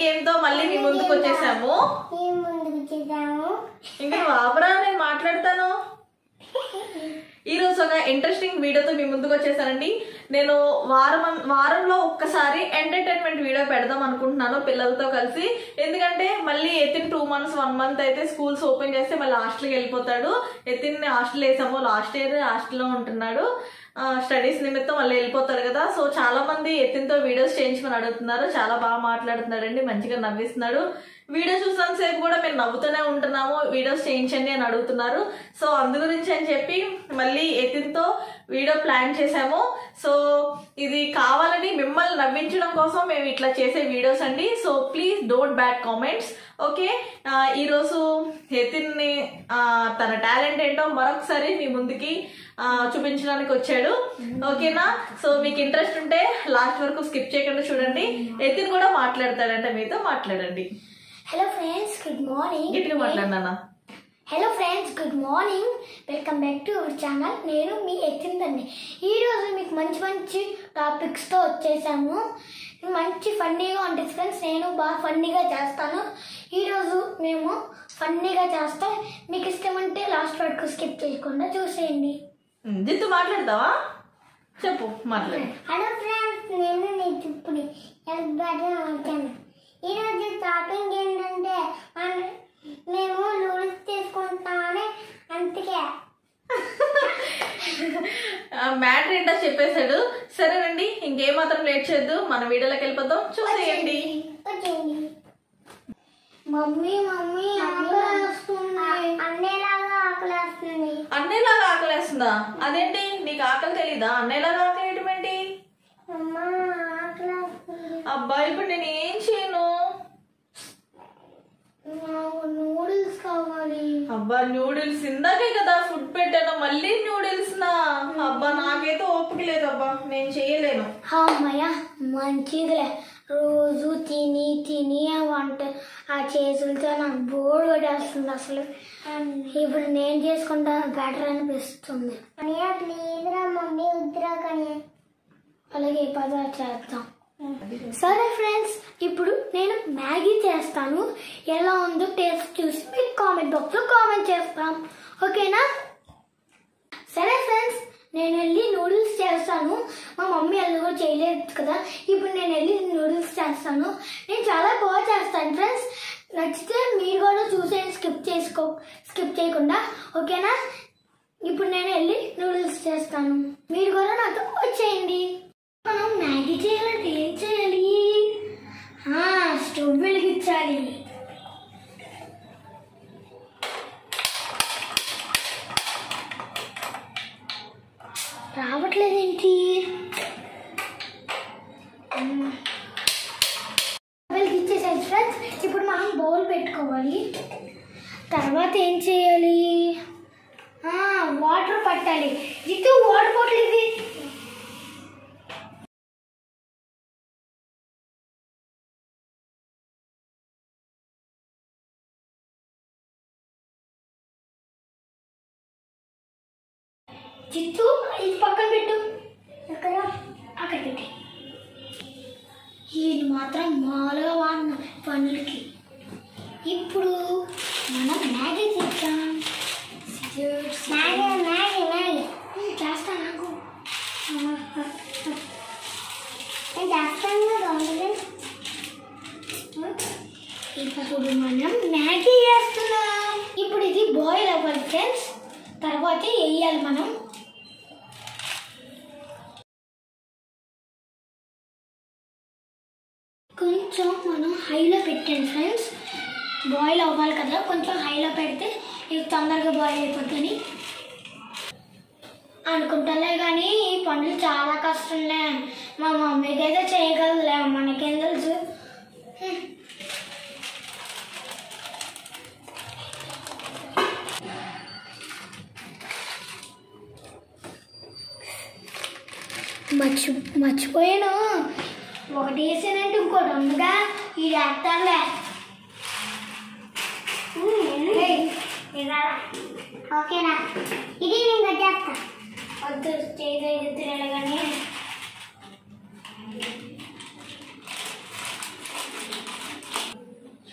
Game తో మళ్ళీ మీ ముందుకు వచ్చేసాము ఏం ముందుకు చేద్దాము ఇంకా నువ్వు ఆపరా నేను మాట్లాడతాను ఈ రోజు ఒక ఇంట్రెస్టింగ్ వీడియోతో మీ ముందుకు వచ్చేసానండి నేను వారం అన్- వారంలో ఒక్కసారి ఎంటర్టైన్మెంట్ వీడియో పెడదాం అనుకుంటున్నాను పిల్లలతో కలిసి ఎందుకంటే మళ్ళీ Ethan two months one month అయితే స్కూల్స్ ఓపెన్ చేస్తే మళ్ళీ హాస్టల్కి వెళ్ళిపోతాడు ఎతిన్ హాస్టల్ వేసాము లాస్ట్ ఇయర్ హాస్టల్లో ఉంటున్నాడు స్టడీస్ నిమిత్తం మళ్ళీ వెళ్ళిపోతాడు కదా సో చాలా మంది ఎత్తిన్తో వీడియోస్ చేయించమని అడుగుతున్నారు చాలా బాగా మాట్లాడుతున్నాడండి మంచిగా నవ్విస్తున్నాడు వీడియో చూసాను సేపు కూడా మేము నవ్వుతూనే ఉంటున్నాము వీడియోస్ చేయించండి అని అడుగుతున్నారు సో అందు గురించి అని చెప్పి మళ్ళీ ఎతిన్తో వీడియో ప్లాన్ చేసాము సో ఇది కావాలని మిమ్మల్ని నవ్వించడం కోసం మేము ఇట్లా చేసే వీడియోస్ అండి so please don't bad comments okay ఈరోజు ఎతిన్ని ఆ, తన టాలెంట్ ఏంటో మరొకసారి మీ ముందుకి ఆ, చూపించడానికి వచ్చాడు ఓకేనా సో మీకు ఇంట్రెస్ట్ ఉంటే లాస్ట్ వరకు స్కిప్ చేయకుండా చూడండి ఎతిన్ కూడా మాట్లాడతాడంట మీతో మాట్లాడండి హలో ఫ్రెండ్స్ గుడ్ మార్నింగ్ గట్టిగా మాట్లాడినా hello friends good morning welcome back to our channel నేను మీ ఎత్తిందండి ఈరోజు మీకు మంచి మంచి టాపిక్స్తో వచ్చేసాము మంచి ఫన్నీగా ఉంటుంది ఫ్రెండ్స్ నేను బాగా ఫన్నీగా చేస్తాను ఈరోజు మేము ఫన్నీగా చేస్తే మీకు ఇష్టమంటే లాస్ట్ వరకు స్కిప్ చేయకుండా చూసేయండి జిత్తు మాట్లాడతావా చెప్పు మాట్లాడు హలో ఫ్రెండ్స్ నేను నీ ఇప్పుడు వచ్చాను ఈరోజు టాపింగ్ ఏంటంటే మన- మేము నూడిల్స్ తీసుకుంటామని అందుకే మ్యాటర్ ఏంటో చెప్పేశాడు సరేనండి ఇంకేమాత్రం లేట్ చేయొద్దు మన వీడియోలోకి వెళ్ళిపోదాం చూసేయండి వచ్చేయండి మమ్మీ మమ్మీ ఆకలేస్తుంది అన్నేలాగా ఆకలేస్తుంది అన్నయ్యలాగా ఆకలేస్తుందా అదేంటి నీకు ఆకలి తెలీదా అన్నయ్యలాగా ఆకలేయటం ఏంటి అమ్మా ఆకలేస్తుంది అబ్బా ఇప్పుడు నేను ఏం చేయను నాకు నూడిల్స్ కావాలి అబ్బా న్యూడిల్స్ ఇందాకే కదా ఫుడ్ పెట్టాను మళ్ళీ న్యూడిల్స్ నా అబ్బా నాకైతే ఓపిక లేదు అబ్బా నేను చేయలేను అమ్మయ్య మంచిదిలే రోజు తిని తిని ఆ వంట ఆ చేతులతో నాకు బోర్ కొట్టేస్తుంది అసలు ఇప్పుడు నేను చేసుకుంటా బెటర్ అనిపిస్తుంది ప్లీజ్ రా మమ్మీ వద్దురా కానీ అలాగే పద చేద్దాం సరే ఫ్రెండ్స్ ఇప్పుడు నేను మ్యాగీ చేస్తాను ఎలా ఉందో టేస్ట్ చూసి మీకు కామెంట్ బాక్స్లో కామెంట్ చేస్తాం ఓకేనా సరే ఫ్రెండ్స్ నేను వెళ్ళి నూడిల్స్ చేస్తాను మా మమ్మీ అది కూడా చేయలేదు కదా ఇప్పుడు నేను వెళ్ళి నూడిల్స్ చేస్తాను నేను చాలా బాగా చేస్తాను ఫ్రెండ్స్ నచ్చితే మీరు కూడా చూసేయండి స్కిప్ చేసుకో స్కిప్ చేయకుండా ఓకేనా ఇప్పుడు నేను వెళ్ళి నూడిల్స్ చేస్తాను మీరు కూడా నాతో వచ్చేయండి మనం మ్యాగీ చేయాలంటే ఏం చేయాలి ఆ, స్టవ్ వెలిగించాలి రావట్లేదేంటి వెలిగించేసాను ఫ్రెండ్స్ ఇప్పుడు మనం బౌల్ పెట్టుకోవాలి తర్వాత ఏం చేయాలి ఆ, వాటర్ పట్టాలి ఇది వాటర్ బాటిల్ ఇది చిత్తు ఇది పక్కన పెట్టు ఎక్కడ అక్కడ పెట్టి ఇది మాత్రం మాలుగా వాడిన పనులకి ఇప్పుడు మనం మ్యాగీ చేద్దాం మ్యాగీ మ్యాగీ మ్యాగీ చేస్తా నాకు నేను చేస్తాను కదా ఇప్పుడు మనం మ్యాగీ చేస్తున్నాం ఇప్పుడు ఇది బాయిల్ అవ్వాలి ఫ్రెండ్స్ తర్వాత వేయాలి మనం కొంచెం మనం హైలో పెట్టండి ఫ్రెండ్స్ బాయిల్ అవ్వాలి కదా కొంచెం హైలో పెడితే ఇది తొందరగా బాయిల్ అయిపోతుంది అనుకుంటాలే కానీ ఈ పనులు చాలా కష్టంలే మా మమ్మీకి అయితే చేయగలలే మనకేం తెలుసు హ్మ్. మర్చి మర్చిపోయాను ఒకటి వేసానంటే ఇంకోటి ఉందిగా ఇది వేస్తానులే ఓకేనా ఇది నేను కట్టేస్తా వద్దు చేతి ఎత్తురాలి కానీ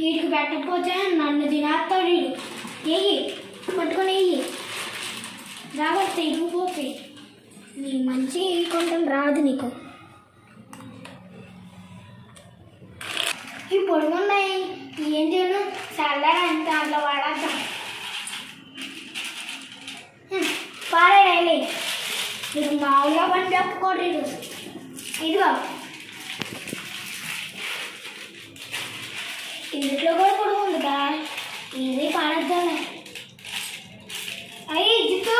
వీడికి పెట్టకపోతే నన్ను తినేస్తాడు వీడు వెయ్యి పట్టుకొని వెయ్యి జాగ్రత్త ఇరిగిపోతాయి నీ మంచిగా వేయకుండా రాదు నీకు ఈ పొడుగున్నాయి ఏం చేయను చల్లగా అంత దాంట్లో వాడేద్దాం పాడేయాలి ఇది మామూలుగా పని చెప్పుకోండి ఇది ఇదిగో ఇందులో కూడా పొడుగు ఉంది కదా ఇది పాడేద్దాంలే అయ్యి జిత్తు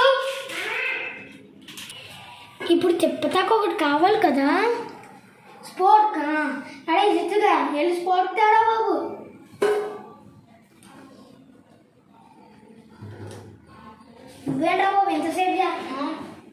ఇప్పుడు తిప్పతాకు ఒకటి కావాలి కదా స్పోర్ట్ కా అడే జిత్తుగా వెళ్ళి స్పోర్ట్ తేడా బాబు నువ్వేంట్రా బాబు ఎంతసేపు చేస్తున్నా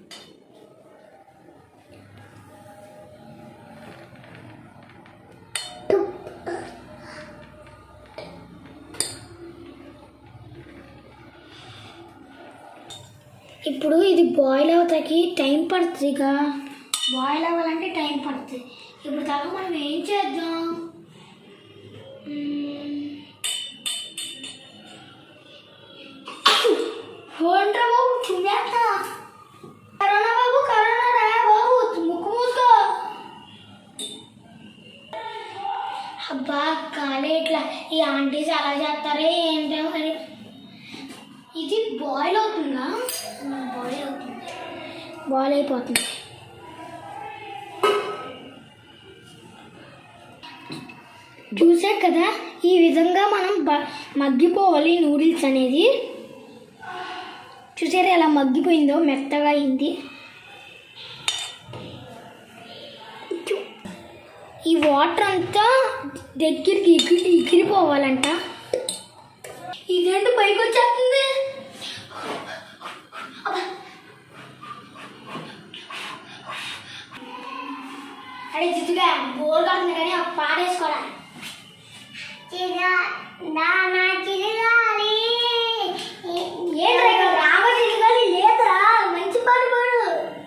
ఇప్పుడు ఇది బాయిల్ అవుతాకి టైం పడుతుందిగా బాయిల్ అవ్వాలంటే టైం పడుతుంది ఇప్పుడు దాకా మనం ఏం చేద్దాం ఏంట్రా బాబు చుమ్మేస్తా కరోనా బాబు కరోనా రా బాబు ముక్కు మూసుకో అబ్బా కాలే ఇట్లా ఈ ఆంటీస్ అలా చేస్తారే ఏంటో మరి ఇది బాయిల్ అవుతుందా బాయిల్ అవుతుంది బాయిల్ అయిపోతుంది చూసారు కదా ఈ విధంగా మనం బ- మగ్గిపోవాలి నూడిల్స్ అనేది చూసారా ఎలా మగ్గిపోయిందో మెత్తగా అయింది ఈ వాటర్ అంతా దగ్గరికి ఎగిరి ఎగిరిపోవాలంట ఇదేంటి పైకి వచ్చేస్తుంది అబ్బా. అడే జిత్తుగా బోర్ కడుతుంది కానీ ఆ పాడేసుకోరా ఏంట్రా ఇక్కడ రామ చిరగాలి లేదురా మంచి పాట పాడు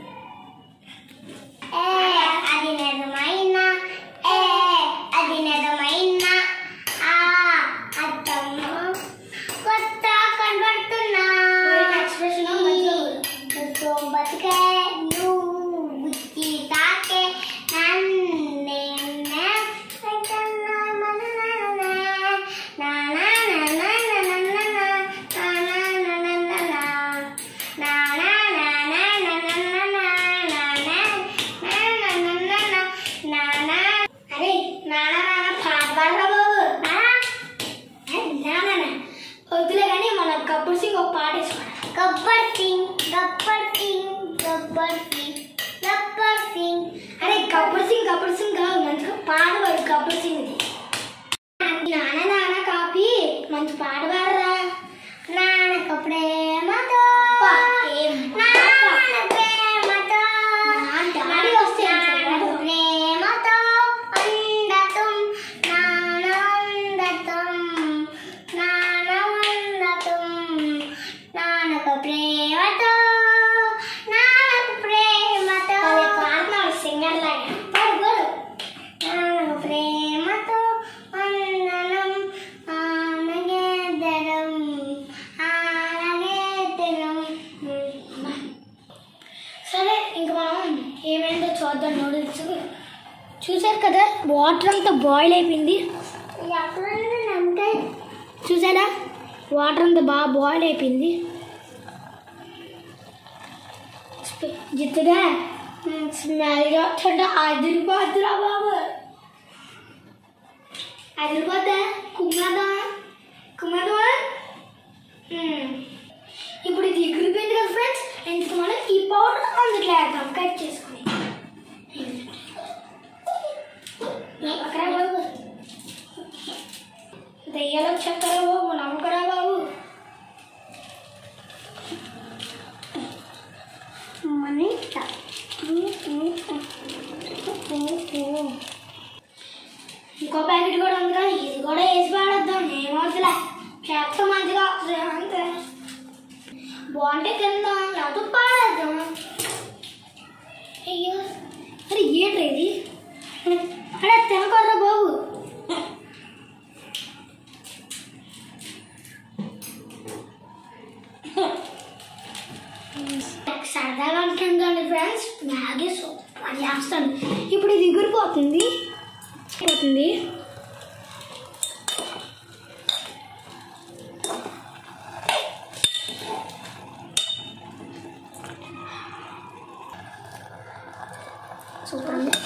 అది నిజమైన ఏ అది నిజమైన ఆ అత్తమ్మ కొత్త కనబడుతున్నా ఎక్స్ప్రెషన్ నువ్వు బతికే నువ్వు బుద్ధి తాకే నన్నే అరే నానా నాన్న పాట పాడరా బాబు నానా వద్దులే కానీ మన కపుల్ సింగ్ ఒక పాట వేసుకోరా గబ్బర్ సింగ్ గబ్బర్ సింగ్ గబ్బర్ సింగ్ గబ్బర్ సింగ్ అరే కపుల్ సింగ్ కపుల్ సింగ్ కాదు మంచిగా పాట పాడు కపుల్ సింగ్ నాన్న నాన్న కాపీ మంచి పాట పాడరా నాన్నకు ప్రేమతో అబ్బా, ఏం మాట. నాన్న ప్రేమతో నా డాడీ వస్తే నాన్నకు ప్రేమతో అందతం నానందతం నానవందతం నాన్నకు ప్రేమతో నాన్నకు ప్రేమతో వాళ్ళ పాడుతున్నాడు సింగర్ లాగా పాడు పాడు నాన్నకు ప్రేమతో వందనం ఆనగేదరం ఆనగేదరం సరే ఇంక మనం ఏమైందో చూద్దాం నూడిల్స్ చూసారు కదా వాటర్ అంతా బాయిల్ అయిపోయింది ఎక్కడ నమ్మకాయ చూసారా వాటర్ అంతా బాగా బాయిల్ అయిపోయింది స్పి- జిత్తుగా స్మెల్గా చూడ అదిరిపోద్దురా బాబు అదిరిపోద్దా కుమ్మదా కుమ్మదా ఇప్పుడు ఇది ఎగిరిపోయింది కదా ఫ్రెండ్స్ ఎందుకు మనం ఈ పౌడర్ అందులో వేద్దాం కట్ చేసుకుని అక్కడ బాబు దయ్యాలకు చెక్కరా బాబు నమ్మకరా బాబు మనీట ఇంకో ప్యాకెట్ కూడా ఉంది కదా ఇది కూడా వేసి పాడేద్దాం ఏమవుతులే చేస్తే మంచిగా వస్తుంది అంతే బాగుంటే తిందాం లేకపోతే పాడేద్దాం అయ్యో అరే ఏంట్రా ఇది అరే తినకర్రా బాబు సరదాగా అంటాను కానీ ఫ్రెండ్స్ మ్యాగీ సూపర్ చేస్తాను ఇప్పుడు ఇది ఎగిరిపోతుంది పోతుంది సూపర్ ఉంది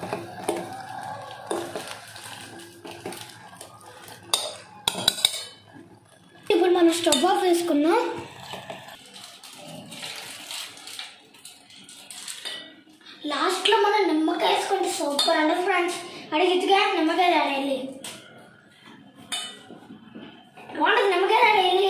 ఇప్పుడు మనం స్టవ్ ఆఫ్ వేసుకున్నాం లాస్ట్లో మనం నిమ్మకాయ వేసుకుంటే సూపర్ అంటే ఫ్రెండ్స్ అడిగిద్దిగా నిమ్మకాయ తాడేయాలి బాగుంటుంది నిమ్మకాయ తాడేయాలి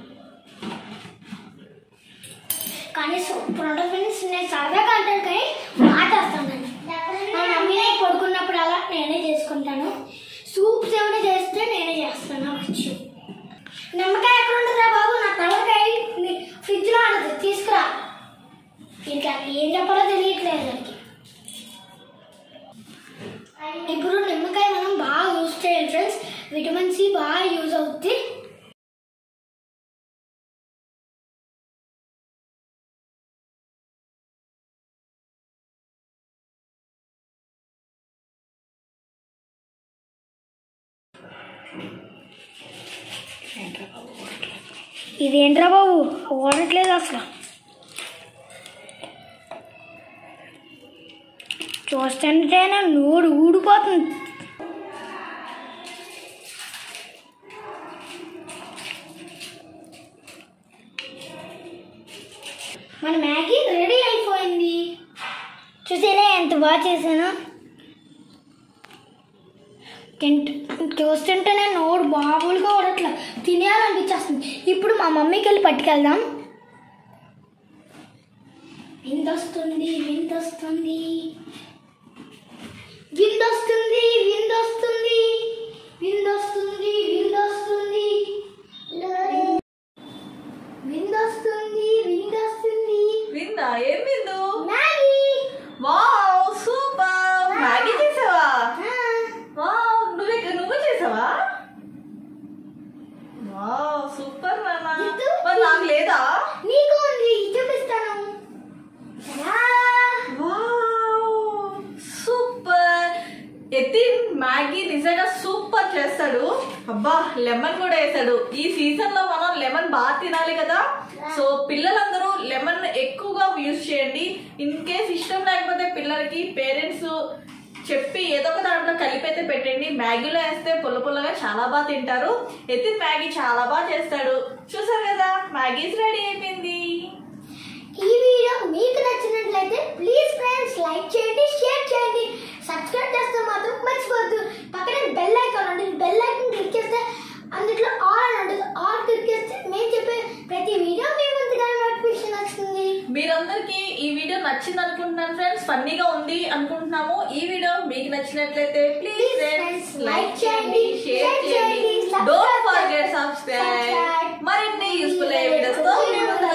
కానీ సూపర్ ఉంటుంది ఫ్రెండ్స్ నేను సరదాగా అంటాను కానీ మాట వస్తాను మా మమ్మీనే పడుకున్నప్పుడు అలా నేనే చేసుకుంటాను సూప్స్ ఏమైనా చేస్తే నేనే చేస్తాను వచ్చు నిమ్మకాయ ఎక్కడ ఉంటుందా బాబు నా తలకాయ ఫ్రిడ్జ్లో ఉండదు తీసుకురా ఇంకా ఏం చెప్పాలో తెలియట్లేదు దానికి ఇప్పుడు నిమ్మకాయ మనం బాగా యూజ్ చేయాలి ఫ్రెండ్స్ విటమిన్ సి బాగా యూజ్ అవుతుంది ఇదేంట్రా బాబు ఓడట్లేదు అసలు చూస్తుంటేనే నోరు ఊడిపోతుంది మన మ్యాగీ రెడీ అయిపోయింది చూసేనా ఎంత బాగా చేశాను తింట చూస్తుంటేనే నోరు బాబులుగా ఉడట్లా తినేయాలనిపించేస్తుంది ఇప్పుడు మా మమ్మీకి వెళ్ళి పట్టుకెళ్దాం విందొస్తుంది విందొస్తుంది విందొస్తుంది విందొస్తుంది విందొస్తుంది విందొస్తుంది విందొస్తుంది విందొస్తుంది విందా ఏం విందు మ్యాగీ వావ్ సూపర్ మ్యాగీ చేసావా ఆ, వావ్ నువ్వే నువ్వు చేసావా వావ్ సూపర్ నాన్న ఇది- మరి నాకు లేదా నీకు ఉంది చూపిస్తాను tada! Wow super Ethan Maggi నిజంగా సూపర్ చేస్తాడు అబ్బా లెమన్ కూడా వేసాడు ఈ సీజన్ లో మనం లెమన్ బాగా తినాలి కదా సో పిల్లలందరూ లెమన్ ఎక్కువగా యూజ్ చేయండి ఇన్ కేస్ ఇష్టం లేకపోతే పిల్లలకి పేరెంట్స్ చెప్పి ఏదో ఒక దాంట్లో కలిపైతే పెట్టండి మ్యాగీలో వేస్తే పుల్ల పుల్లగా చాలా బాగా తింటారు ఎతిన్ మ్యాగీ చాలా బాగా చేస్తాడు చూసారు కదా మ్యాగీస్ రెడీ అయిపోయింది ఈ వీడియో మీకు నచ్చినట్లయితే ప్లీజ్ ఫ్రెండ్స్ లైక్ చేయండి షేర్ చేయండి సబ్స్క్రైబ్ చేస్తే మాత్రం మర్చిపోవద్దు పక్కనే బెల్ ఐకాన్ ఉంటుంది బెల్ ఐకాన్ క్లిక్ చేస్తే అందులో ఆల్ అని ఉంటుంది ఆల్ క్లిక్ చేస్తే మేము చెప్పే ప్రతి వీడియో మీ ముందుగా నోటిఫికేషన్ వస్తుంది మీరందరికీ ఈ వీడియో నచ్చింది అనుకుంటున్నాను ఫ్రెండ్స్ ఫన్నీగా ఉంది అనుకుంటున్నాము ఈ వీడియో మీకు నచ్చినట్లయితే please Please, friends friends, like like చేయండి చేయండి, షేర్ share చేయండి చేయండి, డోంట్ subscribe ఫర్గెట్ చేయండి. Subscribe Subscribe. మరిన్ని యూస్ఫుల్ అయ్యే వీడియోస్ తో మీ ముందుకు